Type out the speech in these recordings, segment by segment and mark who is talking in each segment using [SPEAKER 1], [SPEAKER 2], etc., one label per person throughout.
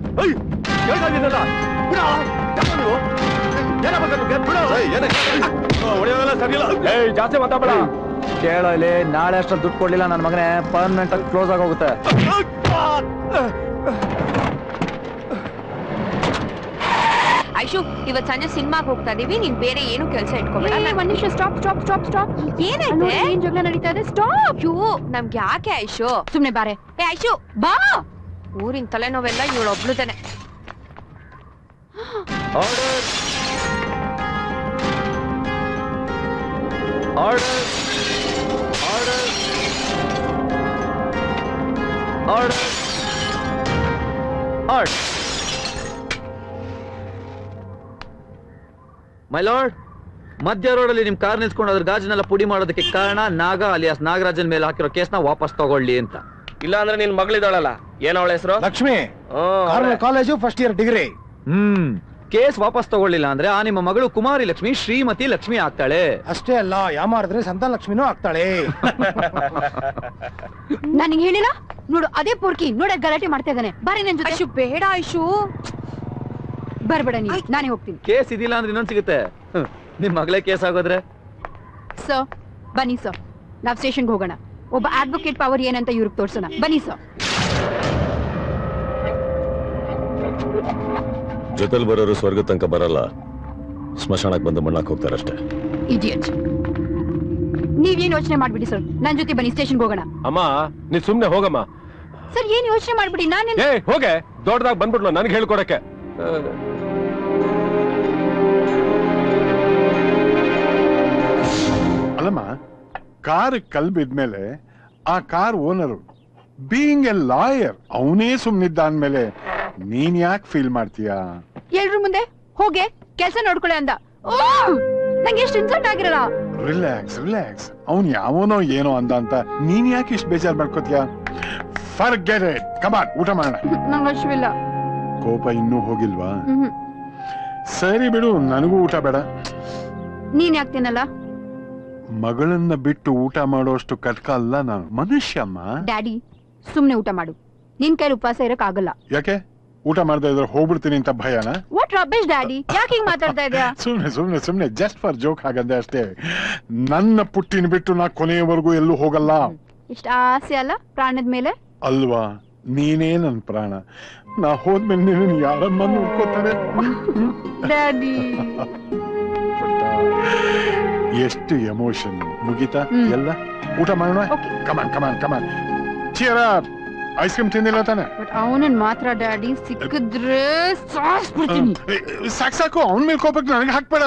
[SPEAKER 1] ಹೇಳ್ತಾ ಇದ್ದೀನಲ್ಲ ಬಿಡ ಯಾರು ನೀವು ಏನಪ್ಪ ನಿಮ್ಗೆ ಬಿಡ ಹೊಡೆಯೋದೆಲ್ಲ ಸರಿಯಿಲ್ಲ ಏಯ್ ಜಾಸ್ತಿ ಮಾತಾಡ್ಬೇಡ
[SPEAKER 2] ಕೇಳೋ ಇಲ್ಲಿ ನಾಳೆ ಅಷ್ಟು ದುಡ್ಡು ಕೊಡ್ಲಿಲ್ಲ ನನ್ನ ಮಗನೇ ಪರ್ಮನೆಂಟ್ ಆಗಿ ಕ್ಲೋಸ್ ಆಗಿ ಹೋಗುತ್ತೆ
[SPEAKER 3] ಐಶು ಇವತ್ ಸಂಜೆ ಸಿನಿಮಾಗ್ ಹೋಗ್ತಾ ಇದೀವಿ ನೀನ್ ಬೇರೆ ಏನು ಕೆಲಸ ಇಟ್ಕೋಬೇಡ ಒಂದ್ ನಿಮಿಷ ಸ್ಟಾಪ್ ಸ್ಟಾಪ್ ಸ್ಟಾಪ್ ಸ್ಟಾಪ್ ಏನೈತೆ ಏನ್ ಜಗಳ ನಡೀತಾ ಇದೆ ಸ್ಟಾಪ್ ಯು ನಮ್ಗೆ ಯಾಕೆ ಐಶು ಸುಮ್ನೆ ಬಾರೆ ಏ ಐಶು ಬಾ ಊರಿನ ತಲೆನೋವೆಲ್ಲ ಇವಳೊಬ್ಳು ತಾನೆ
[SPEAKER 2] order order order order order my lord ಮಧ್ಯ ರೋಡಲ್ಲಿ ನಿಮ್ ಕಾರ್ ನಿಲ್ಸ್ಕೊಂಡು ಅದ್ರ ಗಾಜನೆಲ್ಲ ಪುಡಿ ಮಾಡೋದಕ್ಕೆ ಕಾರಣ ನಾಗ ಅಲಿಯಾಸ್ ನಾಗರಾಜನ್ ಮೇಲೆ ಹಾಕಿರೋ ಕೇಸ್ನ ವಾಪಸ್ ತಗೊಳ್ಳಿ ಅಂತ
[SPEAKER 1] ಇಲ್ಲ ಅಂದ್ರೆ ನಿನ್ ಮಗಳಿದಾಳಲ್ಲ ಏನ ಅವಳ ಹೆಸರು
[SPEAKER 4] Lakshmi college first year degree
[SPEAKER 2] hmm case ವಾಪಸ್ ತಗೊಳ್ಳಿಲ್ಲ ಅಂದ್ರೆ ಆ ನಿಮ್ಮ ಮಗಳು ಕುಮಾರಿ ಲಕ್ಷ್ಮಿ ಶ್ರೀಮತಿ ಲಕ್ಷ್ಮಿ ಆಗ್ತಾಳೆ
[SPEAKER 4] ಅಷ್ಟೇ ಅಲ್ಲ ಯಾಮಾರಿದ್ರೆ ಸಂತಾನ ಲಕ್ಷ್ಮಿನೂ ಆಗ್ತಾಳೆ
[SPEAKER 3] ನನಗೆ ಹೇಳಿಲ್ಲ ನೋಡು ಅದೇ ಪೂರ್ಕಿ ನೋಡ ಗಲಾಟೆ ಮಾಡ್ತಾ ಇದ್ದಾನೆ ಬಾರಿ ನನ್ ಜೊತೆ ಐಶು ಬೇಡ ಐಶು ಬರ್ಬೇಡ ನೀ ನಾನೇ ಹೋಗ್ತೀನಿ
[SPEAKER 2] ಕೇಸ್ ಇದಿಲ್ಲ ಅಂದ್ರೆ ಇನ್ನೊಂದ್ ಸಿಗುತ್ತೆ ಹ್ಮ್. ನಿಮ್ ಮಗಳೇ ಕೇಸ್ ಆಗೋದ್ರೆ
[SPEAKER 3] ಸರ್ ಬನ್ನಿ ಸರ್ ನಾವ್ ಸ್ಟೇಷನ್ಗೆ ಹೋಗೋಣ ಒಬ್ಬ ಅಡ್ವೊಕೇಟ್ ಪವರ್ ಏನಂತ ಇವ್ರಿಗೆ ತೋರ್ಸೋಣ ಬನ್ನಿ ಸರ್
[SPEAKER 5] ಜೊತೆಲ್ ಬರೋರು ಸ್ವರ್ಗ ತನಕ ಬರಲ್ಲ ಸ್ಮಶಾನಕ್ಕೆ ಬಂದು ಮಣ್ಣಾಕ್ ಹೋಗ್ತಾರಷ್ಟೇ
[SPEAKER 3] ಇಡಿಯಟ್ ನೀವೇನ್ ಯೋಚನೆ ಮಾಡ್ಬಿಡಿ ಸರ್ ನನ್ ಜೊತೆ ಬನ್ನಿ ಸ್ಟೇಷನ್ಗೆ ಹೋಗೋಣ
[SPEAKER 1] ಅಮ್ಮ ನೀ ಸುಮ್ನೆ ಹೋಗಮ್ಮ
[SPEAKER 3] ಸರ್ ಏನ್ ಯೋಚನೆ ಮಾಡ್ಬಿಡಿ ನಾನು
[SPEAKER 1] ಏ ಹೋಗೆ ದೊಡ್ಡದಾಗ ಬಂದ್ಬಿಡ್ಲು ನನ್ಗೆ ಹೇಳ್ಕೊಡಕ್ಕೆ
[SPEAKER 6] ಅಲ್ಲಮ್ಮ ಕಾರ್ ಕಲ್ ಬಿದ್ಮೇಲೆ ಆ car owner being a lawyer ಅವನೇ ಸುಮ್ನಿದ್ದ ಅಂದ್ಮೇಲೆ ನೀನ್ ಯಾಕೆ ಫೀಲ್ ಮಾಡ್ತೀಯಾ
[SPEAKER 3] ಎಲ್ರು ಮುಂದೆ ಹೋಗೆ ಕೆಲಸ ನೋಡ್ಕೊಳ್ಳಿ ಅಂದ ಓ ನಂಗೆ ಎಷ್ಟು ಇನ್ಸಲ್ಟ್ ಆಗಿರಲ್ಲ
[SPEAKER 6] ರಿಲ್ಯಾಕ್ಸ್ ರಿಲ್ಯಾಕ್ಸ್ ಅವನ್ ಯಾವನೋ ಏನೋ ಅಂದ ಅಂತ ನೀನ್ ಯಾಕೆ ಇಷ್ಟು ಬೇಜಾರ್ ಮಾಡ್ಕೋತೀಯ ಫರ್ಗೆಟ್ ಇಟ್ ಕಮಾನ್ ಊಟ ಮಾಡೋಣ
[SPEAKER 3] ನಂಗೆ ಹಸಿವಿಲ್ಲ
[SPEAKER 6] ಕೋಪ ಇನ್ನೂ ಹೋಗಿಲ್ವಾ
[SPEAKER 3] ಹ್ಮ್
[SPEAKER 6] ಸರಿ ಬಿಡು ನನಗೂ ಊಟ ಬೇಡ
[SPEAKER 3] ನೀನ್ ಯಾಕ್ತೀನಲ್ಲ
[SPEAKER 6] ಮಗಳನ್ನ ಬಿಟ್ಟು ಊಟ ಮಾಡೋಷ್ಟು ಕಟ್ಕ ಅಲ್ಲ ನಾನು ಮನುಷ್ಯಮ್ಮ
[SPEAKER 3] ಡ್ಯಾಡಿ ಸುಮ್ನೆ ಊಟ ಮಾಡು ನಿನ್ ಕೈಲಿ ಉಪವಾಸ ಇರಕ್ ಆಗಲ್ಲ
[SPEAKER 6] ಯಾಕೆ ಊಟ ಮಾಡ್ತಾ ಇದ್ರೆ ಹೋಗ್ಬಿಡ್ತೀನಿ ಅಂತ ಭಯನಾ
[SPEAKER 3] ವಾಟ್ ರಬೇಶ್ ಡ್ಯಾಡಿ ಯಾಕೆ ಹಿಂಗ್ ಮಾತಾಡ್ತಾ ಇದ್ಯಾ
[SPEAKER 6] ಸುಮ್ನೆ ಸುಮ್ನೆ ಸುಮ್ನೆ ಜಸ್ಟ್ ಫಾರ್ ಜೋಕ್ ಹಾಗಂದೆ ಅಷ್ಟೇ ನನ್ನ ಪುಟ್ಟಿನ ಬಿಟ್ಟು ನಾ ಕೊನೆಯವರೆಗೂ ಎಲ್ಲೂ ಹೋಗಲ್ಲ
[SPEAKER 3] ಇಷ್ಟ ಆಸೆ ಅಲ್ಲ ಪ್ರಾಣದ ಮೇಲೆ
[SPEAKER 6] ಅಲ್ವಾ ನೀನೇ ನನ್ ಪ್ರಾಣ ನಾ ಹೋದ್ಮೇಲೆ ನೀನು ಯಾರಮ್ಮ ನೋಡ್ಕೋತಾರೆ
[SPEAKER 3] ಡ್ಯಾಡಿ
[SPEAKER 6] ಎಷ್ಟು ಎಮೋಷನ್ ಮುಗಿತಾ
[SPEAKER 3] ಹ್ಮ್.
[SPEAKER 6] ಎಲ್ಲ ಊಟ ಮಾಡೋಣ
[SPEAKER 3] Okay.
[SPEAKER 6] ಕಮಾನ್ ಕಮಾನ್ ಕಮಾನ್ ಚೀರ ಐಸ್ ಕ್ರೀಮ್ ತಿಂದಿಲ್ಲ ತಾನೆ
[SPEAKER 3] ಬಟ್ ಅವನನ್ ಮಾತ್ರ ಡ್ಯಾಡಿ ಸಿಕ್ಕಿದ್ರೆ ಸಾಯಿಸ್ಬಿಡ್ತೀನಿ
[SPEAKER 6] ಸಾಕು ಸಾಕು ಅವನ ಮೇಲೆ ಕೋಪಕ್ಕೆ ನನಗೆ ಹಾಕ್ಬೇಡ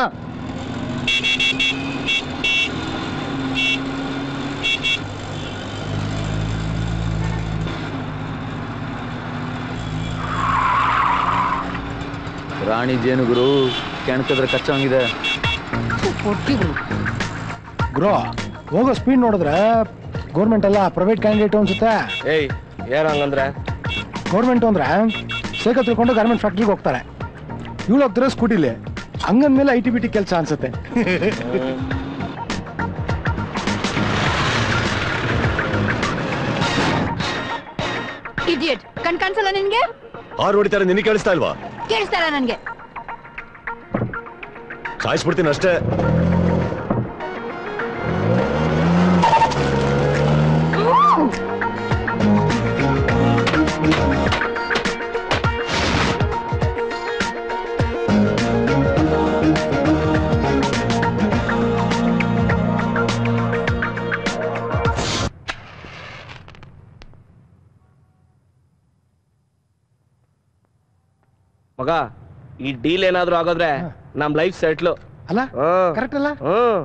[SPEAKER 2] ರಾಣಿ ಜೇನುಗುರು ಕೆಣಕಿದ್ರೆ ಕಚ್ಚಂಗಿದೆ
[SPEAKER 4] ಗ್ರೋ ಹೋಗೋ ಸ್ಪೀಡ್ ನೋಡಿದ್ರೆ ಗೌರ್ಮೆಂಟ್ ಎಲ್ಲ ಪ್ರೈವೇಟ್ ಕ್ಯಾಂಡಿಡೇಟ್ ಅನ್ಸುತ್ತೆ
[SPEAKER 1] ಏಯ್ ಏನ್ ಹಂಗಂದ್ರೆ
[SPEAKER 4] ಗೌರ್ಮೆಂಟ್ ಅಂದ್ರೆ ಸೈಕಲ್ ತಿಳ್ಕೊಂಡು ಗಾರ್ಮೆಂಟ್ ಫ್ಯಾಕ್ಟ್ರಿಗೆ ಹೋಗ್ತಾರೆ ಇವ್ಳು ಹೋಗ್ತಾರೆ ಸ್ಕೂಟಿಲಿ ಹಂಗಂದ್ಮೇಲೆ ಐ ಟಿ ಬಿ ಟಿ ಕೆಲಸ ಅನ್ಸುತ್ತೆ
[SPEAKER 3] ಇಡಿಯಟ್ ಕಣ್ ಕಾಣಿಸಲ್ಲ ನಿನ್ಗೆ
[SPEAKER 5] ಆರು ಹೊಡಿತಾರೆ ನಿನಗೆ ಕೇಳಿಸ್ತಾ ಇಲ್ವಾ
[SPEAKER 3] ಕೇಳಿಸ್ತಾ ಇಲ್ಲ ನನ್ಗೆ
[SPEAKER 5] ಸಾಯಿಸ್ಬಿಡ್ತೀನಿ ಅಷ್ಟೇ
[SPEAKER 1] ಮಗ ಈ ಡೀಲ್ ಏನಾದ್ರೂ ಆಗೋದ್ರೆ ನಮ್ ಲೈಫ್ ಸೆಟ್ಲು
[SPEAKER 4] ಅಲ್ಲ ಕರೆಕ್ಟ್ ಅಲ್ಲ
[SPEAKER 1] ಹ್ಮ್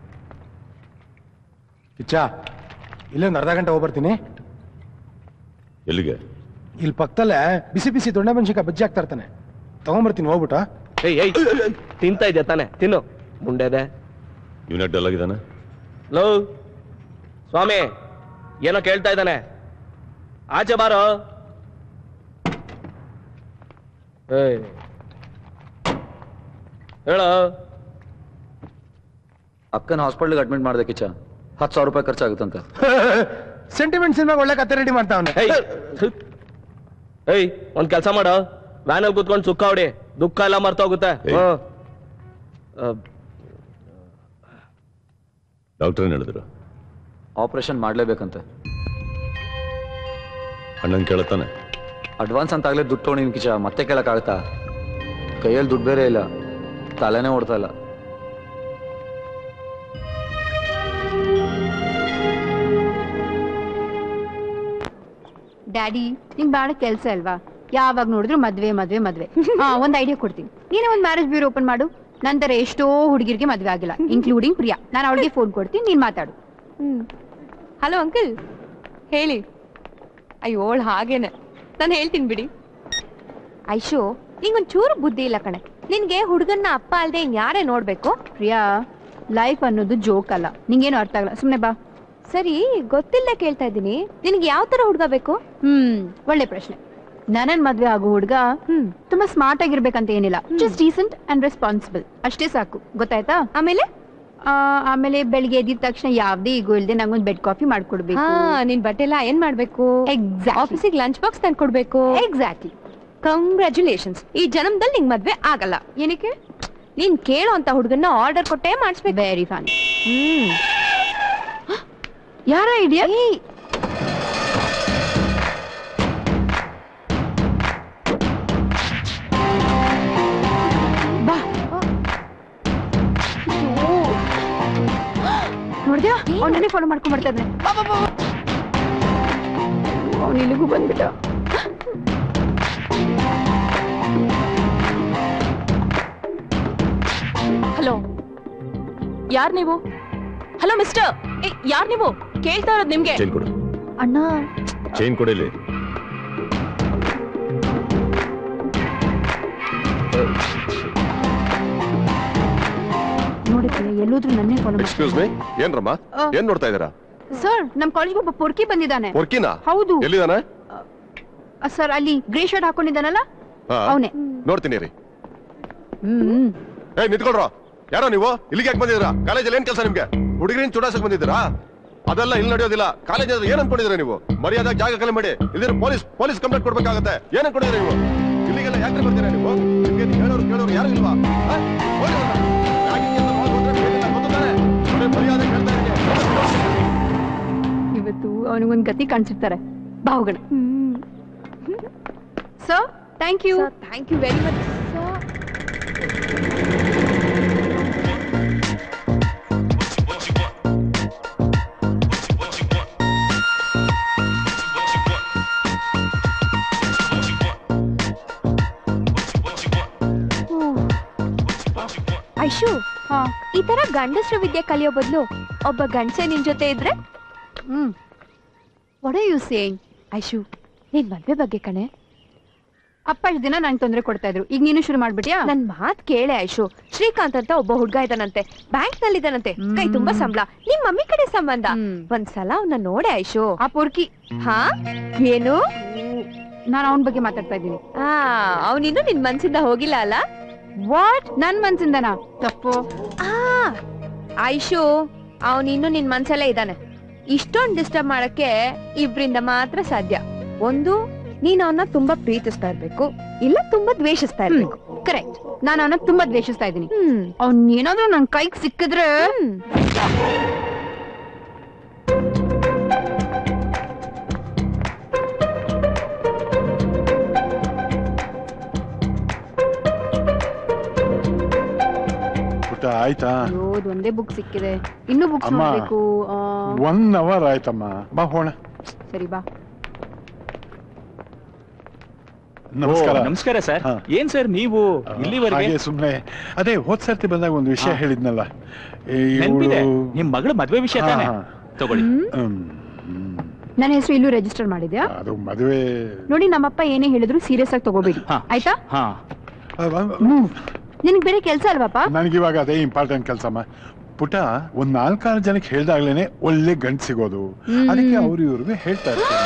[SPEAKER 4] ಕಿಚ್ಚ ಇಲ್ಲೊಂದು ಅರ್ಧ ಗಂಟೆ ಹೋಗ್ಬರ್ತೀನಿ
[SPEAKER 5] ಎಲ್ಲಿಗೆ
[SPEAKER 4] ಇಲ್ಲಿ ಪಕ್ಕದಲ್ಲೇ ಬಿಸಿ ಬಿಸಿ ದೊಣ್ಣೆ ಮೆಣಸಿನ್ಕಾಯಿ ಬಜ್ಜಿ ಹಾಕ್ತಾ ಇರ್ತಾನೆ ತಗೊಂಬರ್ತೀನಿ ಹೋಗ್ಬಿಟ್ಟು
[SPEAKER 1] ಏಯ್ ಏಯ್ ತಿಂತಾ ಇದ್ಯಾ ತಾನೆ ತಿನ್ನು ಮುಂಡೆದೆ
[SPEAKER 5] ಯೂನಿಟ್ ಡಲ್ ಆಗಿದ್ದಾನೆ
[SPEAKER 1] ಲೋ ಸ್ವಾಮಿ ಏನೋ ಕೇಳ್ತಾ ಇದ್ದಾನೆ ಆಚೆ ಬಾರೋ ಏಯ್ ಹೇಳೋ
[SPEAKER 2] ಅಕ್ಕನ ಹಾಸ್ಪಿಟ್ಲ್ಗೆ ಅಡ್ಮಿಟ್ ಮಾಡ್ದೆ ಕಿಚ್ಚ ಹತ್ತು ಸಾವಿರ ರೂಪಾಯಿ ಖರ್ಚಾಗುತ್ತಂತೆ
[SPEAKER 4] ಸೆಂಟಿಮೆಂಟ್ ಸಿನಿಮಾ ಒಳ್ಳೆ ಕತೆ ರೆಡಿ ಮಾಡ್ತಾವನೆ
[SPEAKER 1] ಏಯ್ ಏಯ್ ಒಂದ್ ಕೆಲಸ ಮಾಡು ವ್ಯಾನಲ್ಲಿ ಕುತ್ಕೊಂಡು ಸುಕ್ಕ ಹೊಡಿ ದುಃಖ ಎಲ್ಲ ಮರ್ತೋಗುತ್ತೆ
[SPEAKER 5] ಏಯ್.
[SPEAKER 1] ಹ್ಮ್. ಆ,
[SPEAKER 5] ಡಾಕ್ಟರ್ ಏನ್ ಹೇಳಿದ್ರು
[SPEAKER 2] ಆಪರೇಷನ್ ಮಾಡ್ಲೇಬೇಕಂತೆ
[SPEAKER 5] ಅಣ್ಣನ್ ಕೇಳತ್ತಾನೆ
[SPEAKER 2] ಅಡ್ವಾನ್ಸ್ ಅಂತ ಆಗ್ಲೇ ದುಡ್ಡು ತೊಗೊಂಡಿನ ಕಿಚ ಮತ್ತೆ ಕೇಳಕ್ಕಾಗತ್ತಾ ಕೈಯಲ್ಲಿ ದುಡ್ಡು ಬೇರೆ ಇಲ್ಲ ತಲೆನೇ ಓಡ್ತಾ ಇಲ್ಲ
[SPEAKER 7] ಡ್ಯಾಡಿ ನಿಂಗ್ ಬಾಳ ಕೆಲ್ಸ ಅಲ್ವಾ ಯಾವಾಗ ನೋಡಿದ್ರು ಮದ್ವೆ ಮದ್ವೆ ಮದ್ವೆ ಹಾ ಒಂದ್ ಐಡಿಯಾ ಕೊಡ್ತೀನಿ ನೀನೇ ಒಂದ್ ಮ್ಯಾರೇಜ್ ಬ್ಯೂರೋ ಓಪನ್ ಮಾಡು ನಂತರ ಎಷ್ಟೋ ಹುಡುಗಿರಿಗೆ ಮದ್ವೆ ಆಗಿಲ್ಲ ಇನ್ಕ್ಲೂಡಿಂಗ್ ಪ್ರಿಯಾ ನಾನು ಅವಳಿಗೆ ಫೋನ್ ಕೊಡ್ತೀನಿ ನೀನ್ ಮಾತಾಡು
[SPEAKER 3] ಹ್ಮ್ ಹಲೋ ಅಂಕಲ್ ಹೇಳಿ ಅಯ್ಯೋಳ್ ಹಾಗೇನೆ ನಾನು ಹೇಳ್ತೀನಿ ಬಿಡಿ ಐಶು ನಿಂಗೊಂದ್ ಚೂರು ಬುದ್ಧಿ ಇಲ್ಲ ಕಣೆ ನಿನ್ಗೆ ಹುಡುಗನ್ನ ಅಪ್ಪ ಅಲ್ದೆ ಇನ್ ಯಾರೇ ನೋಡ್ಬೇಕು
[SPEAKER 7] ಪ್ರಿಯಾ ಲೈಫ್ ಅನ್ನೋದು ಜೋಕ್ ಅಲ್ಲ ನಿಂಗೇನು ಅರ್ಥ ಆಗಲ್ಲ ಸುಮ್ನೆ ಬಾ
[SPEAKER 3] ಸರಿ ಗೊತ್ತಿಲ್ಲ ಕೇಳ್ತಾ ಇದ್ದೀನಿ ನಿನ್ಗೆ ಯಾವ ತರ ಹುಡುಗ ಬೇಕು
[SPEAKER 7] ಹ್ಮ್ ಒಳ್ಳೆ ಪ್ರಶ್ನೆ ನನ್ನನ್ ಮದ್ವೆ ಆಗೋ ಹುಡ್ಗ
[SPEAKER 3] ಹ್ಮ್
[SPEAKER 7] ತುಂಬಾ ಸ್ಮಾರ್ಟ್ ಆಗಿರ್ಬೇಕಂತ ಏನಿಲ್ಲ ಜಸ್ಟ್ ಡೀಸೆಂಟ್ ಅಂಡ್ ರೆಸ್ಪಾನ್ಸಿಬಲ್ ಅಷ್ಟೇ ಸಾಕು ಗೊತ್ತಾಯ್ತಾ
[SPEAKER 3] ಆಮೇಲೆ
[SPEAKER 7] ಆ, ಆಮೇಲೆ ಬೆಳಿಗ್ಗೆ ಎದ್ದಿದ ತಕ್ಷಣ ಯಾವ್ದೇ ಈಗೋ ಇಲ್ದೆ ನಂಗೊಂದ್ ಬೆಡ್ ಕಾಫಿ ಮಾಡ್ಕೊಡ್ಬೇಕು
[SPEAKER 3] ಹಾ ನಿನ್ ಬಟ್ಟೆ ಎಲ್ಲ ಏನ್ ಮಾಡ್ಬೇಕು
[SPEAKER 7] ಎಕ್ಸಾಕ್ಟ್
[SPEAKER 3] ಆಫೀಸಿಗೆ ಲಂಚ್ ಬಾಕ್ಸ್ ತಂದ್ಕೊಡ್ಬೇಕು
[SPEAKER 7] ಎಕ್ಸಾಕ್ಟ್ಲಿ
[SPEAKER 3] ಕಂಗ್ರ್ಯಾಚುಲೇಷನ್ಸ್ ಈ ಜನ್ಮದಲ್ಲಿ ನಿಂಗ್ ಮದ್ವೆ ಆಗಲ್ಲ
[SPEAKER 7] ಏನಕ್ಕೆ
[SPEAKER 3] ನೀನ್ ಕೇಳೋ ಅಂತ ಹುಡುಗನ್ನ ಆರ್ಡರ್ ಕೊಟ್ಟೆ ಮಾಡಿಸ್ಬೇಕು
[SPEAKER 7] ವೆರಿ ಫನ್
[SPEAKER 3] ಹ್ಮ್
[SPEAKER 7] ಯಾರ ಐಡಿಯಾ ಬಾ ನೋಡ್ದ್ಯಾ ಅವನನ್ನೇ ಫಾಲೋ ಮಾಡ್ಕೊಂಡ್ ಬರ್ತಾ ಇದ್ದಾನೆ ಅವನು ಇಲ್ಲಿಗೂ ಬಂದ್ಬಿಟ್ಟ
[SPEAKER 8] ಹಲೋ ಯಾರ್ ನೀವು ಹಲೋ ಮಿಸ್ಟರ್ ಯಾರ್ ನೀವು ಕೇಳ್ತಾ ಇರೋದು ನಿಮ್ಗೆ
[SPEAKER 5] ಚೈನ್ ಕೊಡು
[SPEAKER 7] ಅಣ್ಣ
[SPEAKER 5] ಚೈನ್ ಕೊಡಿಲಿ
[SPEAKER 7] ನೋಡಿದ್ರೆ ಎಲ್ಲೋದ್ರು ನನ್ನೇ ಫಾಲೋ
[SPEAKER 9] ಎಕ್ಸ್ಕ್ಯೂಸ್ ಮೀ ಏನ್ರಮ್ಮ ಏನ್ ನೋಡ್ತಾ ಇದೀರಾ
[SPEAKER 7] ಸರ್ ನಮ್ ಕಾಲೇಜ್ಗೆ ಒಬ್ಬ ಪೊರ್ಕಿ ಬಂದಿದ್ದಾನೆ
[SPEAKER 9] ವರ್ಕಿನ
[SPEAKER 7] ಹೌದು
[SPEAKER 9] ಎಲ್ಲಿದಾನೆ
[SPEAKER 7] ಸರ್ ಅಲ್ಲಿ ಗ್ರೇ ಶರ್ಟ್ ಹಾಕೊಂಡಿದ್ದಾನಲ್ಲ
[SPEAKER 9] ಹಾ,
[SPEAKER 7] ಅವನೇ
[SPEAKER 9] ನೋಡ್ತೀನಿ ರೀ
[SPEAKER 7] ಹ್ಮ್
[SPEAKER 9] ಏ ನಿಂತ್ಕೊಳ್ರೋ ಯಾರೋ ನೀವು ಇಲ್ಲಿಗೆ ಯಾಕೆ ಬಂದಿದ್ದೀರಾ ಕಾಲೇಜಲ್ಲಿ ಏನ್ ಕೆಲಸ ನಿಮ್ಗೆ ಹುಡುಗರಿನ ಚುಡಾಸಕ್ ಬಂದಿದ್ದೀರಾ ಅದೆಲ್ಲ ಇಲ್ಲಿ ನಡೆಯೋದಿಲ್ಲ ಕಾಲೇಜ್ ಅಂದ್ರೆ ಏನ್ ಅನ್ಕೊಂಡಿದ್ದೀರಾ ನೀವು ಮರ್ಯಾದ ಜಾಗ ಕಲೆ ಮಾಡಿ ಇದ್ರ ಪೊಲೀಸ್ ಪೊಲೀಸ್ ಕಂಪ್ಲೇಂಟ್ ಕೊಡ್ಬೇಕಾಗತ್ತೆ ಏನ್ ಅನ್ಕೊಂಡಿದ್ದೀರಾ ನೀವು ಇಲ್ಲಿಗೆಲ್ಲ ಯಾಕೆ ಬರ್ತೀರಾ ನೀವು ನಿಮ್ಗೆ ಹೇಳೋರು ಕೇಳೋರು ಯಾರು ಇಲ್ವಾ ಆ? ಹೋಗಿ ಅವ್ರನ್ನ. ಯಾಕೆ ಅಂತ ಹೋಗಿ ಹೋದ್ರೆ ಬೇರೆಲ್ಲ ಗೊತ್ತು ತಾನೇ? ನೋಡಿ, ಮರ್ಯಾದೆ ಕೇಳ್ತಾ ಇದ್ದೀನಿ.
[SPEAKER 7] ಇವತ್ತು ಅವನಿಗೊಂದ್ ಗತಿ ಕಾಣಿಸಿರ್ತಾರೆ ಬಾ ಹೋಗೋಣ sir thank you
[SPEAKER 3] thank you very much Aishu
[SPEAKER 7] ಹಾ
[SPEAKER 3] ಈ ತರ ಗಂಡಸ್ರ ವಿದ್ಯೆ ಕಲಿಯೋ ಬದಲು ಒಬ್ಬ ಗಂಡಸೆ ನಿನ್ ಜೊತೆ ಇದ್ರೆ
[SPEAKER 7] hmm what are you saying
[SPEAKER 3] Aishu ನಿನ್ ಮದ್ವೆ ಬಗ್ಗೆ ಕಣೆ
[SPEAKER 7] ಅಪ್ಪ ಇಷ್ಟ್ ದಿನ ನಂಗೆ ತೊಂದರೆ ಕೊಡ್ತಾ ಇದ್ರು ಈಗ ನೀನು ಶುರು ಮಾಡ್ಬಿಟ್ಯಾ
[SPEAKER 3] ನನ್ ಮಾತ್ ಕೇಳೆ ಐಶು ಶ್ರೀಕಾಂತ್ ಅಂತ ಒಬ್ಬ ಹುಡ್ಗ ಇದಾನಂತೆ ಬ್ಯಾಂಕ್ ನಲ್ಲಿ ಇದಾನಂತೆ ಕೈ ತುಂಬಾ ಸಂಬಳ ನಿಮ್ ಮಮ್ಮಿ ಕಡೆ ಸಂಬಂಧ
[SPEAKER 7] ಹ್ಮ್.
[SPEAKER 3] ಒಂದ್ಸಲ ಅವನ್ನ ನೋಡೆ ಐಶು
[SPEAKER 7] ಆ ಪೊರ್ಕಿ
[SPEAKER 3] ಹಾ ಏನು
[SPEAKER 7] ನಾನು ಅವನ ಬಗ್ಗೆ ಮಾತಾಡ್ತಾ ಇದ್ದೀನಿ
[SPEAKER 3] ಆ ಅವನಿನ್ನು ನಿನ್ ಮನ್ಸಿಂದ ಹೋಗಿಲ್ಲ ಅಲ್ಲ
[SPEAKER 7] ವಾಟ್ ನನ್ ಮನ್ಸಿಂದನಾ ತಪ್ಪು
[SPEAKER 3] ಆ ಐಶು ಅವನಿನ್ನು ನಿನ್ ಮನ್ಸಲ್ಲೇ ಇದ್ದಾನೆ ಇಷ್ಟೊಂದ್ ಡಿಸ್ಟರ್ಬ್ ಮಾಡಕ್ಕೆ ಇಬ್ರಿಂದ ಮಾತ್ರ ಸಾಧ್ಯ ಒಂದು ನೀನ್ ಅವನ್ನ ತುಂಬಾ ಪ್ರೀತಿಸ್ತಾ ಇರ್ಬೇಕು ಇಲ್ಲ ತುಂಬಾ ದ್ವೇಷಿಸ್ತಾ ಇರ್ಬೇಕು
[SPEAKER 7] ಕರೆಕ್ಟ್ ನಾನು ಅವನ ತುಂಬಾ ದ್ವೇಷಿಸ್ತಾ ಇದ್ದೀನಿ
[SPEAKER 3] ಹ್ಮ್
[SPEAKER 7] ಅವ್ನ್ ಏನಾದ್ರೂ ನನ್ ಕೈಗೆ ಸಿಕ್ಕಿದ್ರೆ
[SPEAKER 3] ಹ್ಮ್.
[SPEAKER 6] ಪುಟ್ಟ ಆಯ್ತಾ
[SPEAKER 7] ಅಯ್ಯೋ ಇದ್ ಒಂದೇ ಬುಕ್ ಸಿಕ್ಕಿದೆ ಇನ್ನೂ ಬುಕ್ಸ್
[SPEAKER 6] ಅಮ್ಮ.
[SPEAKER 7] ನೋಡ್ಬೇಕು ಆ,
[SPEAKER 6] ಒನ್ ಅವರ್ ಆಯ್ತಮ್ಮ ಬಾ ಹೋಣ
[SPEAKER 7] ಸರಿ ಬಾ
[SPEAKER 6] ನಮಸ್ಕಾರ
[SPEAKER 10] ನಮಸ್ಕಾರ ಸರ್
[SPEAKER 6] ಹಾ.
[SPEAKER 10] ಏನ್ ಸರ್ ನೀವು ಇಲ್ಲಿವರೆಗೆ
[SPEAKER 6] ಹಾಗೆ ಸುಮ್ನೆ ಅದೇ ಹೋದ್ ಸರ್ತಿ ಬಂದಾಗ ಒಂದು ವಿಷಯ
[SPEAKER 10] ಹಾ.
[SPEAKER 6] ಹೇಳಿದ್ನಲ್ಲ ಈ
[SPEAKER 10] ನೆನ್ಪಿದೆ
[SPEAKER 6] ಇವ್ಳು-
[SPEAKER 10] ನಿಮ್ ಮಗಳ ಮದ್ವೆ ವಿಷಯ
[SPEAKER 6] ಹಾ,
[SPEAKER 10] ತಾನೆ
[SPEAKER 6] ಹಾ.
[SPEAKER 10] ತಗೊಳ್ಳಿ
[SPEAKER 6] ಹ್ಮ್, ಹ್ಮ್.
[SPEAKER 7] ನನ್ನ ಹೆಸರು ಇಲ್ಲೂ ರಿಜಿಸ್ಟರ್ ಮಾಡಿದ್ಯಾ
[SPEAKER 6] ಅದು ಮದುವೆ
[SPEAKER 7] ನೋಡಿ ನಮ್ಮಪ್ಪ ಏನೇ ಹೇಳಿದ್ರು ಸೀರಿಯಸ್ ಆಗಿ ತಗೋಬೇಡಿ
[SPEAKER 10] ಹಾ.
[SPEAKER 7] ಆಯ್ತಾ
[SPEAKER 10] ಹಾ
[SPEAKER 7] ನಿನಗ್ ಬೇರೆ ಕೆಲ್ಸ ಅಲ್ವಾಪ್ಪ
[SPEAKER 6] ನನಗಿವಾಗ ಅದೇ ಇಂಪಾರ್ಟೆಂಟ್ ಕೆಲಸಮ್ಮ ಪುಟ ಒಂದ್ ನಾಲ್ಕಾರು ಜನಕ್ಕೆ ಹೇಳ್ದಾಗ್ಲೇನೆ ಒಳ್ಳೆ ಗಂಟ್ ಸಿಗೋದು
[SPEAKER 7] ಹ್ಮ್.
[SPEAKER 6] ಅದಕ್ಕೆ ಅವ್ರು ಇವ್ರಿಗೆ ಹೇಳ್ತಾ ಇರ್ತಾರೆ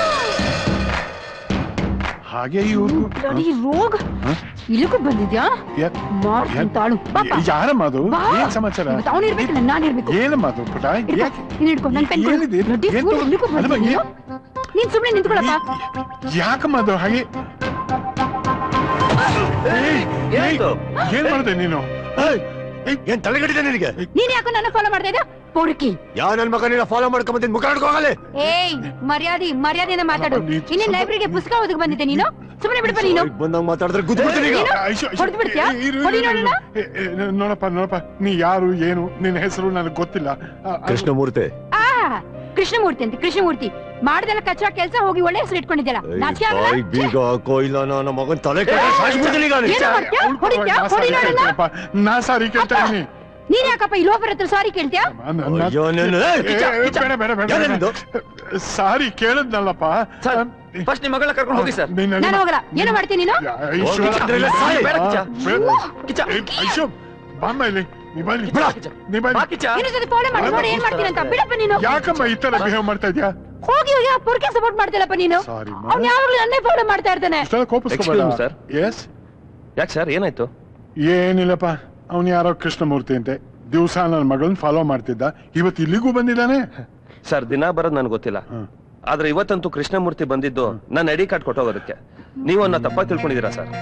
[SPEAKER 6] ಹಾಗೆ ಇವ್ರಿಗೂ
[SPEAKER 7] Bloody ರೋಗ
[SPEAKER 6] ಹ?
[SPEAKER 7] ಇಲ್ಲಿಗೂ ಬಂದಿದ್ಯಾ
[SPEAKER 6] ಯಾಕ್-
[SPEAKER 7] ಮಾಡ್ತೀನಿ
[SPEAKER 6] ಯಾಕ್-
[SPEAKER 7] ತಾಳು ಪಾಪ
[SPEAKER 6] ಯಾರಮ್ಮ ಅದು
[SPEAKER 7] ಬಾ.
[SPEAKER 6] ಏನ್ ಸಮಾಚಾರ
[SPEAKER 7] ಅವನು ಇರ್ಬೇಕಿಲ್ಲ ನಾನು ಇರ್ಬೇಕು
[SPEAKER 6] ಏನಮ್ಮ ಅದು ಪುಟ
[SPEAKER 7] ಹಿಡ್ಕೊ,
[SPEAKER 6] ಯಾಕೆ
[SPEAKER 7] ನೀನ್ ಹಿಡ್ಕೊ, ನನ್ ಪೆನ್ ಕೊಡು.
[SPEAKER 6] ಏನಿದೆ?
[SPEAKER 7] Bloody
[SPEAKER 6] ಏನ್
[SPEAKER 7] fool,
[SPEAKER 6] ತಗೋ-
[SPEAKER 7] ಇಲ್ಲಿಗೂ
[SPEAKER 6] ಅಲ್ಲಮ್ಮ,
[SPEAKER 7] ಬಂದಿದ್ಯಾ?
[SPEAKER 6] ಏನ್-
[SPEAKER 7] ನೀನ್ ಸುಮ್ನೆ ನಿಂತ್ಕೊಳಪ್ಪ
[SPEAKER 6] ಯಾಕಮ್ಮ ಅದು ಹಾಗೆ
[SPEAKER 2] ಏನಾಯ್ತು
[SPEAKER 6] ಏನ್ ಮಾಡಿದೆ ನೀನು
[SPEAKER 9] ಏನ್ ತಲೆಗಟ್ಟಿದೆ ನಿನಗೆ
[SPEAKER 7] ನೀನ್ ಯಾಕೋ ನನ್ನ ಫಾಲೋ ಮಾಡ್ತಾ ಇದ್ದ ಪೊಡ್ಕಿ
[SPEAKER 9] ಯಾವ ನನ್ ಮಗ ನೀನ ಫಾಲೋ ಮಾಡ್ಕೊಂಡ್ ಬಂದಿದ್ ಮುಖ ಹೋಗಲೆ
[SPEAKER 7] ಏಯ್ ಮರ್ಯಾದೆ ಮರ್ಯಾದೆಯಿಂದ ಮಾತಾಡು
[SPEAKER 6] ನೀ-
[SPEAKER 7] ಇನ್ನೇನ್ ಲೈಬ್ರರಿಗೆ ಪುಸ್ತಕ ಓದಕ್ ಬಂದಿದ್ದೆ ನೀನು ಸುಮ್ಮನೆ ಬಿಡ್ಪ ನೀನು
[SPEAKER 9] ಬಂದಾಗ ಮಾತಾಡಿದ್ರೆ ಗುದ್ಬಿಡ್ತೀನಿ ಈಗ
[SPEAKER 7] ಏನು?
[SPEAKER 6] ಐಶು, ಐಶು,
[SPEAKER 7] ಹೊಡ್ದು ಬಿಡ್ತೀಯಾ?
[SPEAKER 6] ಏ, ಇರು,
[SPEAKER 7] ಹೊಡಿ
[SPEAKER 6] ಇರು,
[SPEAKER 7] ನೋಡೋಣ.
[SPEAKER 6] ಏ, ಏ, ನೋಡಪ್ಪ ನೋಡಪ್ಪ ನೀ ಯಾರು ಏನು ನಿನ್ನ ಹೆಸರು ನನಗೆ ಗೊತ್ತಿಲ್ಲ ಆ, ಆ,
[SPEAKER 9] ಕೃಷ್ಣಮೂರ್ತಿ
[SPEAKER 7] ಆ ಕೃಷ್ಣಮೂರ್ತಿ ಅಂತ ಕೃಷ್ಣಮೂರ್ತಿ ಮಾಡ್ದೆಲ್ಲ ಕಚ್ಚಾ ಕೆಲ್ಸ ಹೋಗಿ ಒಳ್ಳೆ ಹೆಸರು ಇಟ್ಕೊಂಡಿದ್ದಲ್ಲ ನಾಚಿಕೆ ಆಗಲ್ಲ?
[SPEAKER 9] ಬಾಯ್ ಬೀಗ ಹಾಕೋ ಇಲ್ಲ ನನ್ನ ಮಗನ್ ತಲೆ ಕೆಟ್ಟ ಸಾಯಿಸ್ಬಿಡ್ತೀನಿ ಈಗ ನಾನು.
[SPEAKER 7] ಏನು ಮಾಡ್ತೀಯಾ?
[SPEAKER 6] ಉಳ್ಕೊ,
[SPEAKER 7] ಹೊಡಿತ್ಯಾ?
[SPEAKER 6] ನಾ
[SPEAKER 7] ಹೊಡಿ
[SPEAKER 6] ಸಾರಿ
[SPEAKER 7] ನೋಡೋಣ.
[SPEAKER 6] ಕೇಳ್ತೀನಪ್ಪ. ನಾ ಸಾರಿ ಕೇಳ್ತಾ ಇದೀನಿ
[SPEAKER 7] ನೀನ್ ಯಾಕಪ್ಪ ಈ ಲೋಪರ್ ಹತ್ರ ಸಾರಿ ಕೇಳ್ತೀಯಾ
[SPEAKER 9] ಅಯ್ಯೋ ನೀನು, ಏ,
[SPEAKER 6] ಏ,
[SPEAKER 9] ಕಿಚ್ಚ,
[SPEAKER 6] ಏ,
[SPEAKER 9] ಕಿಚ್ಚ.
[SPEAKER 6] ಬೇಡ ಬೇಡ ಬೇಡ
[SPEAKER 9] ಯಾರೇನಿದು?
[SPEAKER 6] ಬೇಡ. ಸಾರಿ ಕೇಳದ್ನಲ್ಲಪ್ಪ
[SPEAKER 2] ಸರ್ ಫಸ್ಟ್ ನಿಮ್ಮ ಮಗಳನ್ನ ಕರ್ಕೊಂಡು ಹೋಗಿ ಸರ್
[SPEAKER 6] ನಿನ್ನ-
[SPEAKER 7] ನಾನು ಹೋಗಲ್ಲ ಏನು ಮಾಡ್ತೀನಿ ನೀನು
[SPEAKER 6] ಯಾ, ಐಶು,
[SPEAKER 9] ಕಿಚ್ಚ, ಅದ್ರೆಲ್ಲ ಸಾಯಿ.
[SPEAKER 2] ಬೇಡ ಕಿಚ್ಚ.
[SPEAKER 6] ಬೇಡ.
[SPEAKER 2] ಕಿಚ್ಚ.
[SPEAKER 6] ಏ, ಐಶು ಬಾಮ್ಮ ಇಲ್ಲಿ ನೀ ಬಾ ಇಲ್ಲಿ.
[SPEAKER 2] ಬಿಡ ಕಿಚ್ಚ.
[SPEAKER 6] ನೀ ಬಾ
[SPEAKER 2] ಬಾ
[SPEAKER 6] ಇಲ್ಲಿ.
[SPEAKER 2] ಕಿಚ್ಚ.
[SPEAKER 7] ಇನ್ನೊಂದ್ ಸತಿ ಫಾಲೋ ಮಾಡಿ ನೋಡಿ ಏನ್ ಮಾಡ್ತೀನಿ ಅಂತ ಬಿಡಪ್ಪ ನೀನು
[SPEAKER 6] ಯಾಕಮ್ಮ ಈ ತರ ಬಿಹೇವ್ ಮಾಡ್ತಾ ಇದ್ಯಾ
[SPEAKER 7] ಹೋಗಿ ಹೋಗಿ ಆ ಪುರ್ಕೆ ಸಪೋರ್ಟ್ ಮಾಡ್ತಿಲ್ಲಪ್ಪ ನೀನು
[SPEAKER 6] ಸಾರಿ
[SPEAKER 7] ಅವ್ನು ಯಾವಾಗ್ಲೂ ನನ್ನೇ ಫಾಲೋ ಮಾಡ್ತಾ ಇರ್ತಾನೆ
[SPEAKER 6] ಇಷ್ಟೆಲ್ಲ ಕೋಪಿಸ್ಕೋಬೇಡ
[SPEAKER 1] Excuse me, sir.
[SPEAKER 6] ಎಸ್
[SPEAKER 1] ಯಾಕೆ ಸರ್ ಏನಾಯ್ತು
[SPEAKER 6] ಏನಿಲ್ಲಪ್ಪ ಅವನು ಯಾರೋ ಕೃಷ್ಣಮೂರ್ತಿ ಅಂತೆ ದಿವಸ ನನ್ನ ಮಗಳನ್ನ ಫಾಲೋ ಮಾಡ್ತಿದ್ದ ಇವತ್ತು ಇಲ್ಲಿಗೂ ಬಂದಿದ್ದಾನೆ
[SPEAKER 1] ಸರ್ ದಿನ ಬರೋದು ನನಗೆ ಗೊತ್ತಿಲ್ಲ
[SPEAKER 6] ಹ್ಮ್.
[SPEAKER 1] ಆದ್ರೆ ಇವತ್ತಂತೂ ಕೃಷ್ಣಮೂರ್ತಿ ಬಂದಿದ್ದು ನನ್ನ ಐಡಿ ಕಾರ್ಡ್ ಕೊಟ್ಟೋಗೋದಕ್ಕೆ ನೀವು ಅನ್ನ ತಪ್ಪಾಗಿ ತಿಳ್ಕೊಂಡಿದ್ದೀರಾ ಸರ್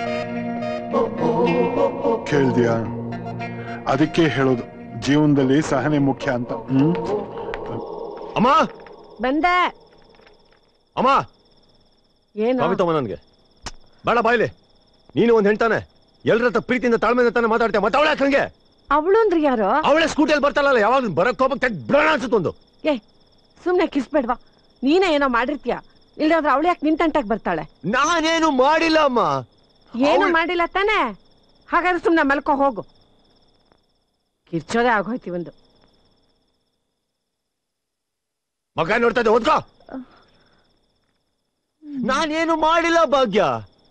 [SPEAKER 6] ಕೇಳ್ದ್ಯಾ ಅದಕ್ಕೆ ಹೇಳೋದು ಜೀವನದಲ್ಲಿ ಸಹನೆ ಮುಖ್ಯ ಅಂತ ಹ್ಮ್
[SPEAKER 9] ಅಮ್ಮ
[SPEAKER 11] ಬಂದೆ
[SPEAKER 9] ಅಮ್ಮ
[SPEAKER 11] ಏನು
[SPEAKER 9] ಕಾಫಿ ತಗೋ ನನ್ಗೆ ಬೇಡ ಬಾಯ್ಲಿ ನೀನು ಒಂದ್ ಹೆಣ್ತಾನೆ ಎಲ್ರ ಹತ್ರ ಪ್ರೀತಿಯಿಂದ ತಾಳ್ಮೆಯಿಂದ ತಾನೆ ಮಾತಾಡ್ತೀಯ ಮತ್ತೆ ಅವಳೆ ಹಂಗೆ
[SPEAKER 11] ಅವಳು ಅಂದ್ರೆ ಯಾರು
[SPEAKER 9] ಅವಳೆ ಸ್ಕೂಟಿಯಲ್ಲಿ ಬರ್ತಾಳಲ್ಲ ಯಾವಾಗ ಬರಕ್ ಹೋಗಕ್ ತೆಗ್ ಬಿಡೋಣ ಅನ್ಸುತ್ತೊಂದು
[SPEAKER 11] ಏ ಸುಮ್ನೆ ಕಿಸ್ಬೇಡ್ವಾ ನೀನೇ ಏನೋ ಮಾಡಿರ್ತೀಯ ಇಲ್ಲಾಂದ್ರೆ ಅವಳು ಯಾಕೆ ನಿಂತಂಟಾಗ್ ಬರ್ತಾಳೆ
[SPEAKER 9] ನಾನೇನು ಮಾಡಿಲ್ಲ ಅಮ್ಮ
[SPEAKER 11] ಏನು
[SPEAKER 9] ಅವ್ಳ್-
[SPEAKER 11] ಮಾಡಿಲ್ಲ ತಾನೇ ಹಾಗಾದ್ರೆ ಸುಮ್ನೆ ಮಲ್ಕೋ ಹೋಗು ಕಿರ್ಚೋದೇ ಆಗೋಯ್ತಿ ಒಂದು
[SPEAKER 9] ಮಗ ನೋಡ್ತಾ ಇದ್ದೆ ಓದ್ಕೋ ನಾನೇನು ಮಾಡಿಲ್ಲ ಭಾಗ್ಯ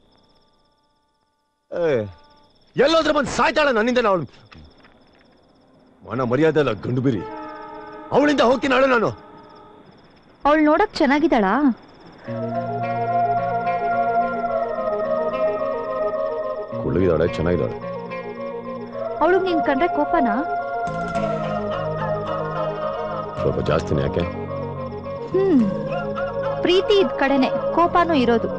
[SPEAKER 9] ಏ, ಎಲ್ಲೋದ್ರೆ ಬಂದು ಸಾಯ್ತಾಳ ನನ್ನಿಂದ ಅವಳು ಮನ ಮರ್ಯಾದೆ ಅಲ್ಲ ಗಂಡು ಬಿರಿ ಅವಳಿಂದ ಹೋಗ್ತೀನಿ ಅಳು ನಾನು
[SPEAKER 7] ಅವಳು ನೋಡಕ್ ಚೆನ್ನಾಗಿದ್ದಾಳಾ
[SPEAKER 5] ಕುಳ್ಳಗಿದಾಳೆ ಚೆನ್ನಾಗಿದ್ದಾಳೆ
[SPEAKER 7] ಅವಳು ನಿನ್ ಕಂಡ್ರೆ ಕೋಪನಾ
[SPEAKER 5] ಸ್ವಲ್ಪ ಜಾಸ್ತಿನೇ ಯಾಕೆ
[SPEAKER 7] ಹ್ಮ್ ಪ್ರೀತಿ ಇದ್ ಕಡೆನೆ ಕೋಪನೂ ಇರೋದು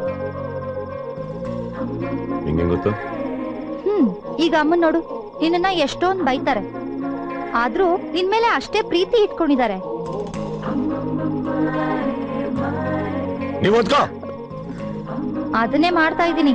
[SPEAKER 5] ಹಿಂಗೆ ಗೊತ್ತು
[SPEAKER 7] ಹ್ಮ್ ಈಗ ಅಮ್ಮನ್ ನೋಡು ನಿನ್ನನ್ನ ಎಷ್ಟೊಂದ್ ಬೈತಾರೆ ಆದ್ರೂ ನಿನ್ ಮೇಲೆ ಅಷ್ಟೇ ಪ್ರೀತಿ ಇಟ್ಕೊಂಡಿದ್ದಾರೆ
[SPEAKER 9] ನೀವು ಓದ್ಕೋ
[SPEAKER 7] ಅದನ್ನೇ ಮಾಡ್ತಾ ಇದ್ದೀನಿ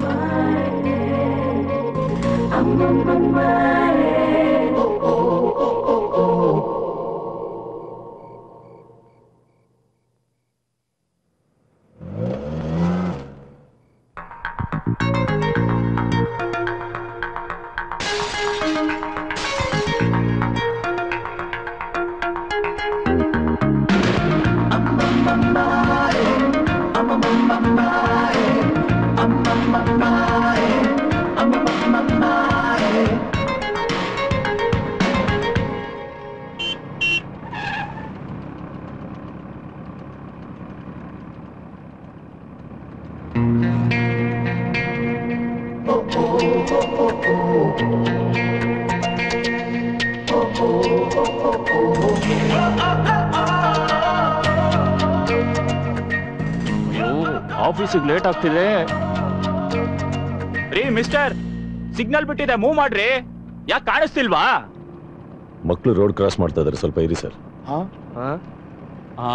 [SPEAKER 10] ಆಫೀಸಿಗೆ ಲೇಟ್ ಆಗ್ತಿದೆ ರೀ ಮಿಸ್ಟರ್ ಸಿಗ್ನಲ್ ಬಿಟ್ಟಿದೆ ಮೂವ್ ಮಾಡ್ರಿ ಯಾಕೆ ಕಾಣಿಸ್ತಿಲ್ವಾ
[SPEAKER 5] ಮಕ್ಕಳು ರೋಡ್ ಕ್ರಾಸ್ ಮಾಡ್ತಾ ಇದಾರೆ ಸ್ವಲ್ಪ ಇರಿ ಸರ್
[SPEAKER 6] ಹಾ
[SPEAKER 10] ಆ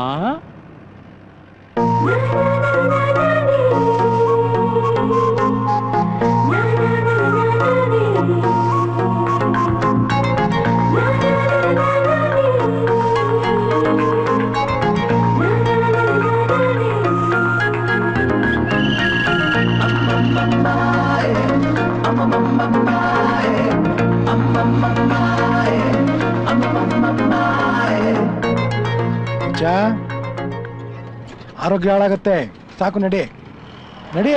[SPEAKER 4] ಚಾ ಆರೋಗ್ಯ ಹಾಳಾಗತ್ತೆ ಸಾಕು ನಡಿ ನಡಿ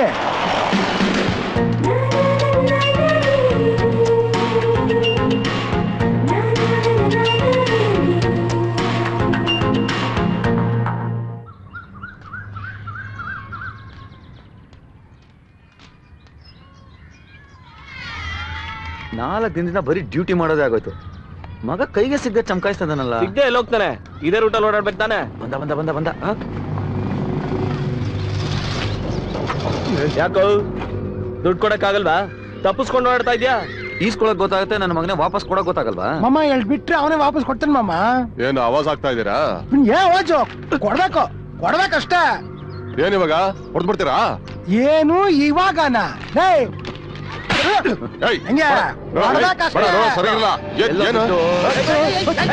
[SPEAKER 2] ನಾಲ್ಕು ದಿನದಿಂದ ಬರೀ ಡ್ಯೂಟಿ ಮಾಡೋದೇ ಆಗೋಯ್ತು ಮಗ ಕೈಗೆ ಸಿಗ್ಗ ಚಮಕಾಯಿಸ್ತದನಲ್ಲ
[SPEAKER 10] ಸಿಗ್ದೆ ಎಲ್ಲಿ ಹೋಗ್ತಾನೆ ಇದೇ ರೂಟಲ್ಲಿ ಓಡಾಡ್ಬೇಕು ತಾನೆ
[SPEAKER 2] ಬಂದ ಬಂದ ಬಂದ ಬಂದ ಆ?
[SPEAKER 10] ಯಾಕೋ ದುಡ್ಡು ಕೊಡಕ್ಕಾಗಲ್ವಾ ತಪ್ಪಿಸ್ಕೊಂಡು ಓಡಾಡ್ತಾ ಇದ್ಯಾ
[SPEAKER 2] ಈಸ್ಕೊಳಕ್ ಗೊತ್ತಾಗುತ್ತೆ ನನ್ನ ಮಗನೇ ವಾಪಸ್ ಕೊಡಕ್ ಗೊತ್ತಾಗಲ್ವಾ
[SPEAKER 4] ಮಾಮ ಹೇಳ್ ಬಿಟ್ರೆ ಅವನೇ ವಾಪಸ್ ಕೊಡ್ತಾನೆ ಮಾಮ
[SPEAKER 9] ಏನು ಆವಾಜ್ ಆಗ್ತಾ ಇದ್ದೀರಾ
[SPEAKER 4] ಏ ವಾಜು ಕೊಡ್ಬೇಕು ಕೊಡ್ಬೇಕಷ್ಟೇ
[SPEAKER 9] ಏನ್ ಇವಾಗ ಹೊಡ್ಬಿಡ್ತೀರಾ
[SPEAKER 4] ಏನು ಇವಾಗನ ಏಯ್
[SPEAKER 9] ಏಯ್,
[SPEAKER 4] ಹಂಗೆ
[SPEAKER 9] ಬಡ, ಏಯ್,
[SPEAKER 4] ಕೊಡ್ಬೇಕಷ್ಟೇ.
[SPEAKER 9] ಬಡ, ನೋಡು, ಸರಿ ಇರಲ್ಲ. ಏನ್-
[SPEAKER 2] ಎಲ್ಲ
[SPEAKER 9] ಏನು?
[SPEAKER 2] ಬಿಟ್ಟು-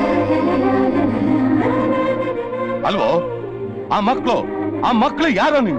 [SPEAKER 1] ಅಲ್ವೋ ಆ ಮಕ್ಕಳು ಆ ಮಕ್ಕಳು ಯಾರೋ ನಿನ್